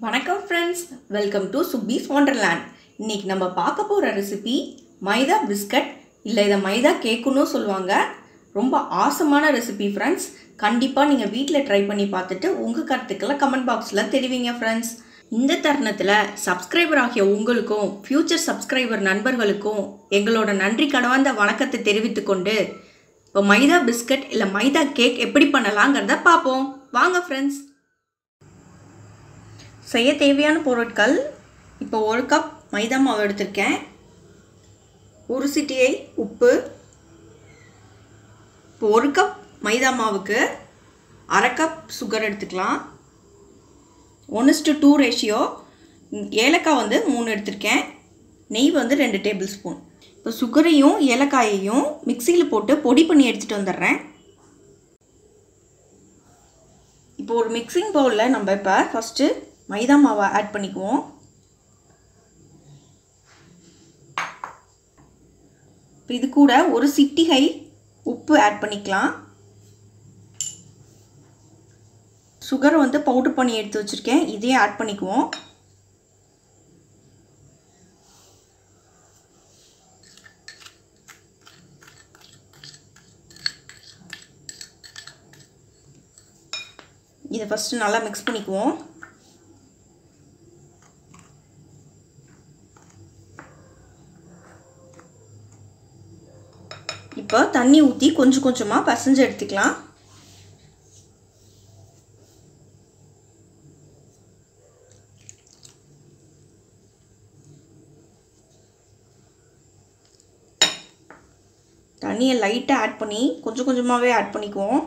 வணக்கம் friends welcome to Subbi's wonderland இன்னைக்கு நம்ம பார்க்க போகிற ரெசிபி மைதா பிஸ்கட் இல்லை இதை மைதா கேக்குன்னு சொல்லுவாங்க ரொம்ப ஆசமான ரெசிபி ஃப்ரெண்ட்ஸ் கண்டிப்பாக நீங்கள் வீட்டில் ட்ரை பண்ணி பார்த்துட்டு உங்கள் கருத்துக்களை கமெண்ட் பாக்ஸில் தெரிவிங்க ஃப்ரெண்ட்ஸ் இந்த தருணத்தில் சப்ஸ்கிரைபர் ஆகிய உங்களுக்கும் ஃப்யூச்சர் சப்ஸ்கிரைபர் நண்பர்களுக்கும் எங்களோட நன்றி கடவாந்த வணக்கத்தை தெரிவித்துக்கொண்டு இப்போ மைதா பிஸ்கட் இல்லை மைதா கேக் எப்படி பண்ணலாங்கிறத பார்ப்போம் வாங்க ஃப்ரெண்ட்ஸ் செய்ய தேவையான பொருட்கள் இப்போ ஒரு கப் மைதா மாவு எடுத்திருக்கேன் ஒரு சிட்டியை உப்பு இப்போ ஒரு கப் மைதா மாவுக்கு அரை கப் சுகர் எடுத்துக்கலாம் ஒன்று டு டூ ரேஷியோ ஏலக்காய் வந்து மூணு எடுத்திருக்கேன் நெய் வந்து ரெண்டு டேபிள் ஸ்பூன் இப்போ சுகரையும் ஏலக்காயையும் மிக்சியில் போட்டு பொடி பண்ணி எடுத்துகிட்டு வந்துடுறேன் இப்போ ஒரு மிக்சிங் பவுலில் நம்ம இப்போ ஃபஸ்ட்டு மைதா மாவை ஆட் பண்ணிக்குவோம் இப்போ இது கூட ஒரு சிட்டிகை உப்பு ஆட் பண்ணிக்கலாம் சுகர் வந்து பவுடர் பண்ணி எடுத்து வச்சுருக்கேன் இதையும் ஆட் பண்ணிக்குவோம் இதை ஃபஸ்ட்டு நல்லா மிக்ஸ் பண்ணிக்குவோம் இப்போ தண்ணி ஊற்றி கொஞ்சம் கொஞ்சமாக பசைஞ்சு எடுத்துக்கலாம் தண்ணியை லைட்டாக ஆட் பண்ணி கொஞ்சம் கொஞ்சமாகவே ஆட் பண்ணிக்குவோம்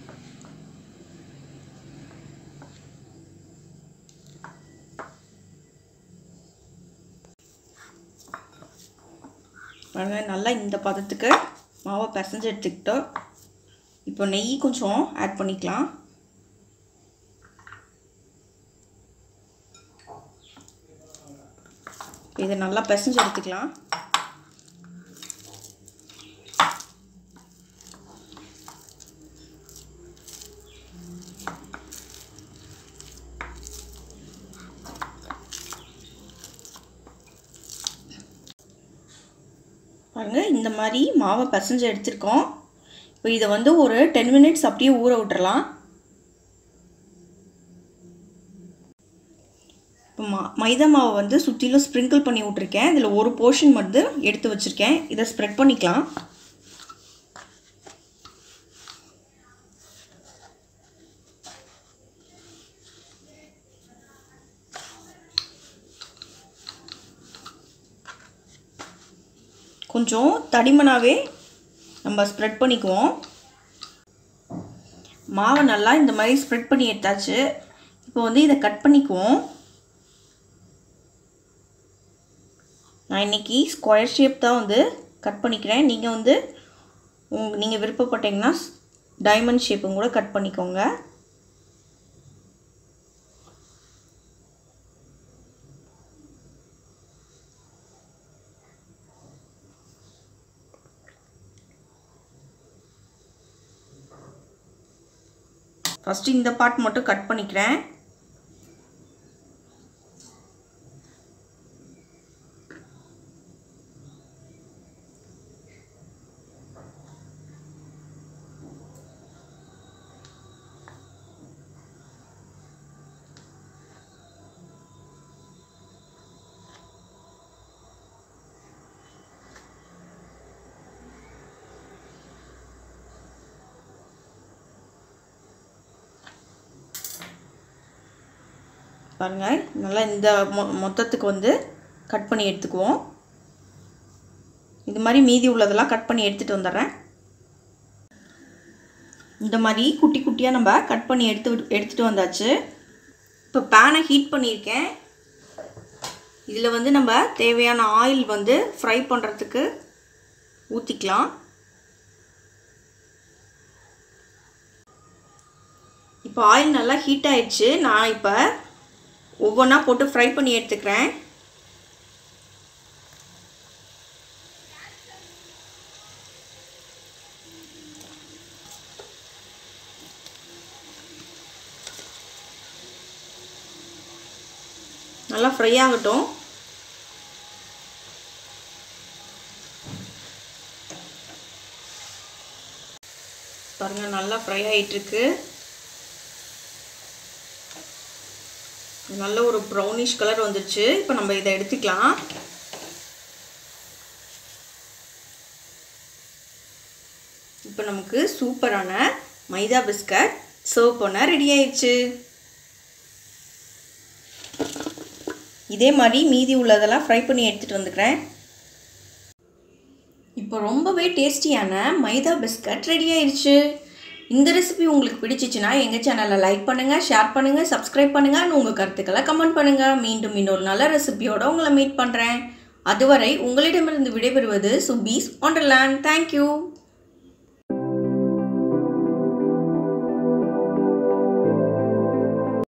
பாருங்க நல்லா இந்த பதத்துக்கு மாவை பிசைஞ்சு எடுத்துக்கிட்டோம் இப்போ நெய் கொஞ்சம் ஆட் பண்ணிக்கலாம் இதை நல்லா பிசைஞ்சு எடுத்துக்கலாம் பாருங்கள் இந்த மாதிரி மாவை பசைஞ்சு எடுத்திருக்கோம் இப்போ இதை வந்து ஒரு டென் மினிட்ஸ் அப்படியே ஊற விட்டுறலாம் இப்போ மா மைதா மாவை வந்து சுற்றிலும் ஸ்ப்ரிங்கிள் பண்ணி விட்ருக்கேன் இதில் ஒரு போர்ஷன் மட்டும் எடுத்து வச்சுருக்கேன் இதை ஸ்ப்ரெட் பண்ணிக்கலாம் கொஞ்சம் தடிமனாகவே நம்ம ஸ்ப்ரெட் பண்ணிக்குவோம் மாவை நல்லா இந்த மாதிரி ஸ்ப்ரெட் பண்ணி எடுத்தாச்சு இப்போ வந்து இதை கட் பண்ணிக்குவோம் நான் இன்றைக்கி ஸ்கொயர் ஷேப் தான் வந்து கட் பண்ணிக்கிறேன் நீங்கள் வந்து உங் நீங்கள் விருப்பப்பட்டீங்கன்னா டைமண்ட் ஷேப்பும் கூட கட் பண்ணிக்கோங்க ஃபஸ்ட்டு இந்த பார்ட் மட்டும் கட் பண்ணிக்கிறேன் பாருங்கள் நல்லா இந்த மொ மொத்தத்துக்கு வந்து கட் பண்ணி எடுத்துக்குவோம் இது மாதிரி மீதி உள்ளதெல்லாம் கட் பண்ணி எடுத்துகிட்டு வந்துடுறேன் இந்த மாதிரி குட்டி குட்டியாக நம்ம கட் பண்ணி எடுத்து எடுத்துகிட்டு வந்தாச்சு இப்போ பேனை ஹீட் பண்ணியிருக்கேன் இதில் வந்து நம்ம தேவையான ஆயில் வந்து ஃப்ரை பண்ணுறதுக்கு ஊற்றிக்கலாம் இப்போ ஆயில் நல்லா ஹீட் ஆயிடுச்சு நான் இப்போ ஒவ்வொன்றா போட்டு ஃப்ரை பண்ணி எடுத்துக்கிறேன் நல்லா ஃப்ரை ஆகட்டும் பாருங்கள் நல்லா ஃப்ரை ஆகிட்டுருக்கு நல்ல ஒரு ப்ரௌனிஷ் கலர் வந்துருச்சு இப்போ நம்ம இதை எடுத்துக்கலாம் இப்போ நமக்கு சூப்பரான மைதா பிஸ்கட் சர்வ் பண்ண ரெடி ஆயிடுச்சு இதே மாதிரி மீதி உள்ளதெல்லாம் ஃப்ரை பண்ணி எடுத்துகிட்டு வந்துக்கிறேன் இப்போ ரொம்பவே டேஸ்டியான மைதா பிஸ்கட் ரெடி ஆயிடுச்சு இந்த ரெசிபி உங்களுக்கு பிடிச்சிச்சுன்னா எங்கள் சேனலை லைக் பண்ணுங்கள் ஷேர் பண்ணுங்கள் சப்ஸ்கிரைப் பண்ணுங்கள் உங்கள் கருத்துக்களை கமெண்ட் பண்ணுங்கள் மீண்டும் இன்னொரு நல்ல ரெசிபியோட உங்களை மீட் பண்ணுறேன் அதுவரை உங்களிடமிருந்து விடைபெறுவது சுபீஸ் ஒண்டர்லேண்ட் தேங்க்யூ